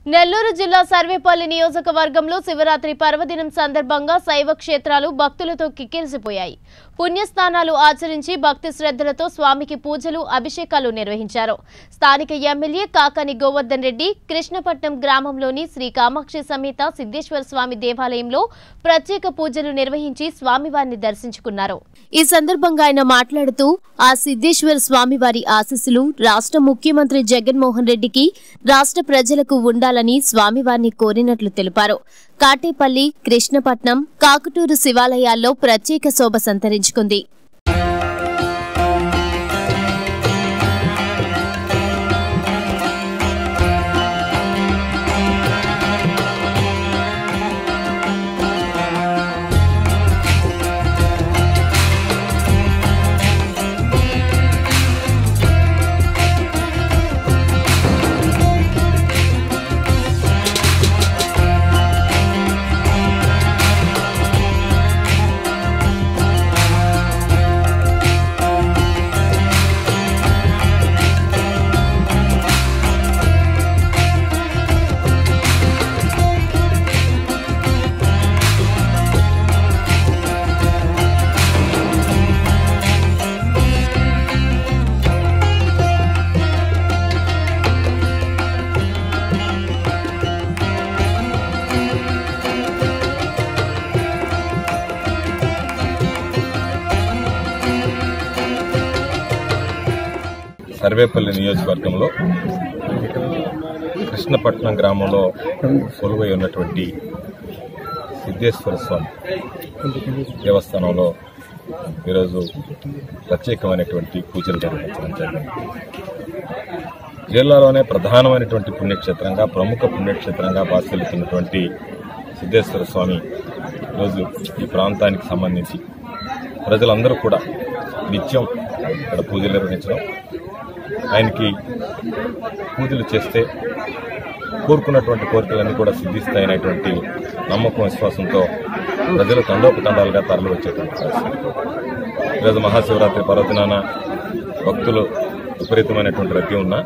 నెల్లూరు జిల్లా సర్వేపల్లి నియోజకవర్గంలో శివరాత్రి పర్వదినం సందర్భంగా శైవ క్షేత్రాలు భక్తులతో కిక్కిరిసిపోయాయి పుణ్యస్నానాలు ఆచరించి భక్తి శ్రద్ధలతో స్వామికి పూజలు అభిషేకాలు నిర్వహించారు స్థానిక ఎమ్మెల్యే కాకాని గోవర్ధన్ రెడ్డి కృష్ణపట్నం గ్రామంలోని శ్రీ కామాక్షి సమేత సిద్ధేశ్వర స్వామి దేవాలయంలో ప్రత్యేక పూజలు నిర్వహించి స్వామివారిని దర్శించుకున్నారు ఈ సందర్భంగా ఆయన మాట్లాడుతూ ఆ సిద్ధేశ్వర స్వామివారి ఆశీస్సులు రాష్ట్ర ముఖ్యమంత్రి జగన్మోహన్ రెడ్డికి రాష్ట్ర ప్రజలకు ఉండాలని స్వామివారిని కోరినట్లు తెలిపారు కాటేపల్లి కృష్ణపట్నం కాకుటూరు శివాలయాల్లో ప్రత్యేక శోభ సంతరించుకుంది సర్వేపల్లి నియోజకవర్గంలో కృష్ణపట్నం గ్రామంలో కొలువై ఉన్నటువంటి సిద్ధేశ్వర స్వామి దేవస్థానంలో ఈరోజు ప్రత్యేకమైనటువంటి పూజలు నిర్వహించడం జరిగింది జిల్లాలోనే ప్రధానమైనటువంటి పుణ్యక్షేత్రంగా ప్రముఖ పుణ్యక్షేత్రంగా బాసిల్లుతున్నటువంటి సిద్ధేశ్వర స్వామి ఈరోజు ఈ ప్రాంతానికి సంబంధించి ప్రజలందరూ కూడా నిత్యం ఇక్కడ పూజలు నిర్వహించడం ఆయనకి పూజలు చేస్తే కోరుకున్నటువంటి కోరికలన్నీ కూడా సిద్ధిస్తాయనేటువంటి నమ్మకం విశ్వాసంతో ప్రజలు తండోపతండాలుగా తరలి వచ్చేటువంటి పరిస్థితి ఈరోజు మహాశివరాత్రి పర్వదినాన భక్తులు విపరీతమైనటువంటి రద్దీ ఉన్నా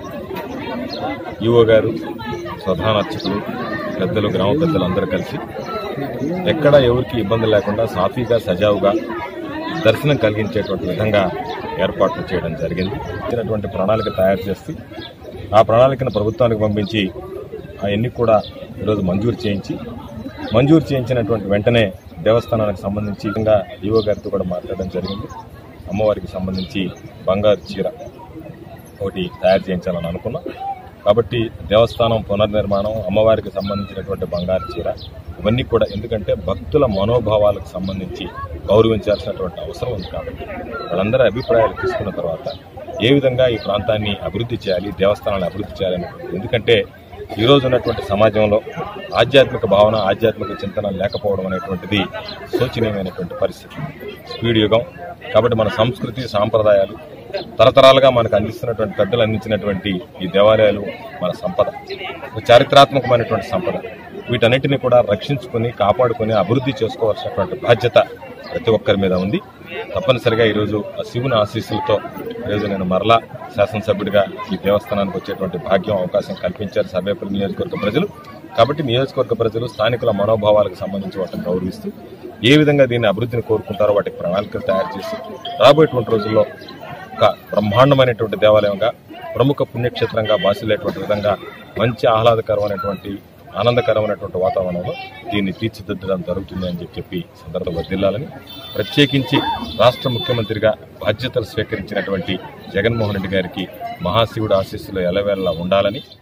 ఈవో గారు ప్రధాన అర్చకులు పెద్దలు గ్రామ పెద్దలు అందరూ కలిసి ఎక్కడ ఎవరికి ఇబ్బంది లేకుండా సాఫీగా సజావుగా దర్శనం కలిగించేటువంటి విధంగా ఏర్పాట్లు చేయడం జరిగింది ఇచ్చినటువంటి ప్రణాళిక తయారు చేసి ఆ ప్రణాళికను ప్రభుత్వానికి పంపించి అవన్నీ కూడా ఈరోజు మంజూరు చేయించి మంజూరు చేయించినటువంటి వెంటనే దేవస్థానానికి సంబంధించి ఇంకా ఈవో గారితో కూడా మాట్లాడడం జరిగింది అమ్మవారికి సంబంధించి బంగారు చీర ఒకటి తయారు చేయించాలని అనుకున్నాం కాబట్టి దేవస్థానం పునర్నిర్మాణం అమ్మవారికి సంబంధించినటువంటి బంగారు చీర ఇవన్నీ కూడా ఎందుకంటే భక్తుల మనోభావాలకు సంబంధించి గౌరవించాల్సినటువంటి అవసరం ఉంది కాబట్టి వాళ్ళందరి అభిప్రాయాలు తీసుకున్న తర్వాత ఏ విధంగా ఈ ప్రాంతాన్ని అభివృద్ధి చేయాలి దేవస్థానాన్ని అభివృద్ధి చేయాలని ఎందుకంటే ఈ రోజు ఉన్నటువంటి సమాజంలో ఆధ్యాత్మిక భావన ఆధ్యాత్మిక చింతన లేకపోవడం అనేటువంటిది శోచనీయమైనటువంటి పరిస్థితి స్పీడ్ యుగం కాబట్టి మన సంస్కృతి సాంప్రదాయాలు తరతరాలుగా మనకు అందిస్తున్నటువంటి పెద్దలు అందించినటువంటి ఈ దేవాలయాలు మన సంపద ఒక చారిత్రాత్మకమైనటువంటి సంపద వీటన్నిటిని కూడా రక్షించుకొని కాపాడుకొని అభివృద్ధి చేసుకోవాల్సినటువంటి బాధ్యత ప్రతి ఒక్కరి మీద ఉంది తప్పనిసరిగా ఈరోజు ఆ శివుని ఆశీస్సులతో ఈరోజు నేను మరలా శాసనసభ్యుడిగా ఈ దేవస్థానానికి వచ్చేటువంటి భాగ్యం అవకాశం కల్పించారు సర్వేపల్లి నియోజకవర్గ ప్రజలు కాబట్టి నియోజకవర్గ ప్రజలు స్థానికుల మనోభావాలకు సంబంధించి వాటిని గౌరవిస్తూ ఏ విధంగా దీన్ని అభివృద్ధిని కోరుకుంటారో వాటికి ప్రణాళికలు తయారు చేసి రాబోయేటువంటి రోజుల్లో ఒక బ్రహ్మాండమైనటువంటి దేవాలయంగా ప్రముఖ పుణ్యక్షేత్రంగా బాసిల్లేటువంటి విధంగా మంచి ఆహ్లాదకరమైనటువంటి ఆనందకరమైనటువంటి వాతావరణంలో దీన్ని తీర్చిదిద్దడం జరుగుతుంది అని చెప్పి సందర్భంగా వర్దిల్లాలని ప్రత్యేకించి రాష్ట్ర ముఖ్యమంత్రిగా బాధ్యతలు స్వీకరించినటువంటి జగన్మోహన్ రెడ్డి గారికి మహాశివుడు ఆశీస్సులు ఎలవేళలా ఉండాలని